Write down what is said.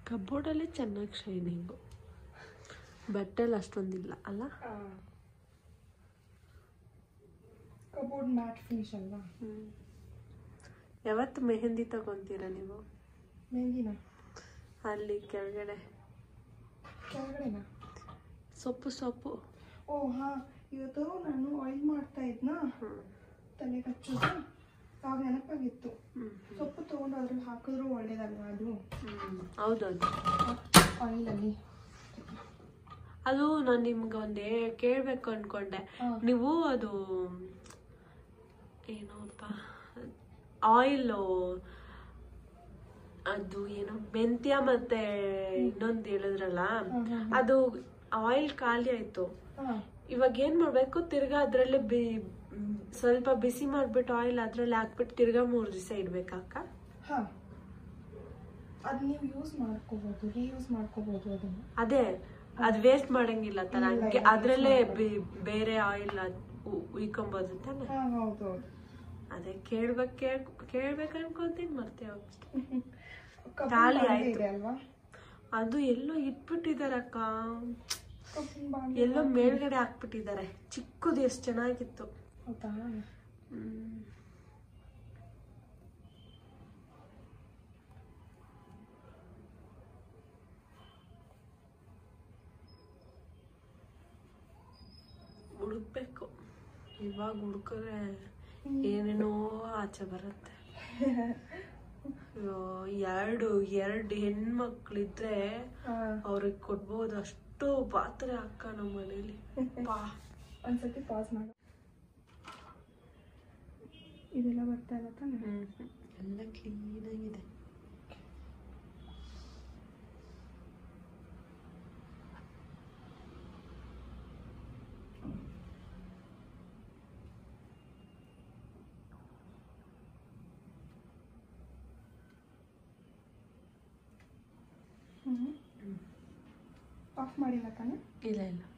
ಕಬೋರ್ಡಲ್ಲೇ ಚೆನ್ನಾಗಿ ಶೈನಿಂಗು ಬಟ್ಟೆಲಿ ಅಷ್ಟೊಂದಿಲ್ಲ ಅಲ್ಲ cupboard mat finish ಅಲ್ವಾ ಯಾವತ್ತು ಮೆಹಂದಿ ತಗೊಂತೀರಾ ನೀವು ಮೆಹಂದಿನ ಅಲ್ಲಿ ಕೆಳಗಡೆ ಕೆಳಗಡೆನಾ ಸೊಪ್ಪು ಸೊಪ್ಪು ಓ ಹಾ ಇವತ್ತು ನಾನು ಆಯಿಲ್ ಮಾಡ್ತಾ ಇದ್ನ ಹ್ಮ್. ತಲೆಗೆ ಹಚ್ಚೋದು ಆಗ ನೆನಪಾಗಿತ್ತು ಹ್ಮ್. ಸೊಪ್ಪು ತೊಗೊಂಡು ಅದ್ರಲ್ಲಿ ಹಾಕಿದ್ರು ಒಳ್ಳೇದಲ್ವಾ ಅದು ಹ್ಮ್. ಹೌದೌದು ಆಯಿಲಲ್ಲಿ ಅದು ನಾನು ನಿಮ್ಗೆ ಒಂದೇ ಕೇಳಬೇಕು ಅನ್ಕೊಂಡೆ ಹಾ. ನೀವು ಅದು ಏನೋಪ್ಪ ಆಯಿಲು ಅದು ಏನೋ ಮೆಂತ್ಯ ಮತ್ತೆ ಇನ್ನೊಂದು ಹೇಳಿದ್ರಲ್ಲ ಅದು ಆಯಿಲ್ ಖಾಲಿ ಆಯ್ತು ಹಾಂ ಇವಾಗ ಏನ್ ಮಾಡ್ಬೇಕು ತಿರ್ಗಾ ಅದ್ರಲ್ಲೇ ಬಿ ಮ್, ಸ್ವಲ್ಪ ಬಿಸಿ ಮಾಡ್ಬಿಟ್ಟು ಆಯಿಲ್ ಅದ್ರಲ್ಲಿ ಹಾಕ್ಬಿಟ್ಟು ತಿರ್ಗಾ ಮೂರ್ ದಿವಸ ಇಡ್ಬೇಕಾಕ ಹಾಂ ಅದು ನೀವು ಯೂಸ್ ಮಾಡ್ಕೋಬೋದು ರೀಯೂಸ್ ಮಾಡ್ಕೋಬೋದು ಅದನ್ನು ಅದೇ ಅದ್ ವೇಸ್ಟ್ ಮಾಡಂಗಿಲ್ಲ ತರ ಹಂಗೆ ಅದ್ರಲ್ಲೇ ಬಿ- ಬೇರೆ ಆಯಿಲ್ ಉಯ್ಕೊಂಬೋದು ತಾನೆ ಹಾಂ ಹೌದು ಹೌದು ಅದೇ ಕೇಳ್ಬೇಕು ಕೇಳ್ ಕೇಳ್ಬೇಕು ಅನ್ಕೊಂತೀನಿ ಮತ್ತೆ ಹೋಗ್ಬಿಟ್ಟು ಕಬ್ಬಿನ ಖಾಲಿ ಬಾಂಡ್ಲೆ ಆಯ್ತು. ಇದೆ ಅಲ್ವಾ ಅದು ಎಲ್ಲೋ ಇಟ್ಬಿಟ್ಟಿದಾರಕ್ಕ ಕಬ್ಬಿನ ಬಾಂಡ್ಲೆ ಎಲ್ಲೋ ಮೇಲ್ಗಡೆ ಹಾಕ್ಬಿಟ್ಟಿದ್ದಾರೆ ಚಿಕ್ಕದು ಎಷ್ಟು ಚೆನ್ನಾಗಿತ್ತು ಹೌದಾ ಹ್ಮ್. ಹುಡುಕ್ಬೇಕು ಇವಾಗ ಹುಡುಕ್ರೆ ಏನೇನೋ ಆಚೆ ಬರುತ್ತೆ ಅಯ್ಯೋ, ಎರಡು ಎರಡು ಹೆಣ್ಮಕ್ಳಿದ್ರೆ ಹಾಂ ಅವ್ರಿಗೆ ಕೊಡ್ಬೋದು ಅಷ್ಟು ಪಾತ್ರೆ ಅಕ್ಕ ನಮ್ಮ ಮನೇಲಿ ಪಾ ಒಂದ್ಸತಿ ಪಾಸ್ ಮಾಡು ಇದೆಲ್ಲ ಬರ್ತಾ ಇಲ್ಲ ತಾನೆ ಎಲ್ಲ ಕ್ಲೀನಾಗಿದೆ ಹ್ಞೂ ಆಫ್ ಮಾಡಿಲ್ಲ ತಾನೆ ಇಲ್ಲ ಇಲ್ಲ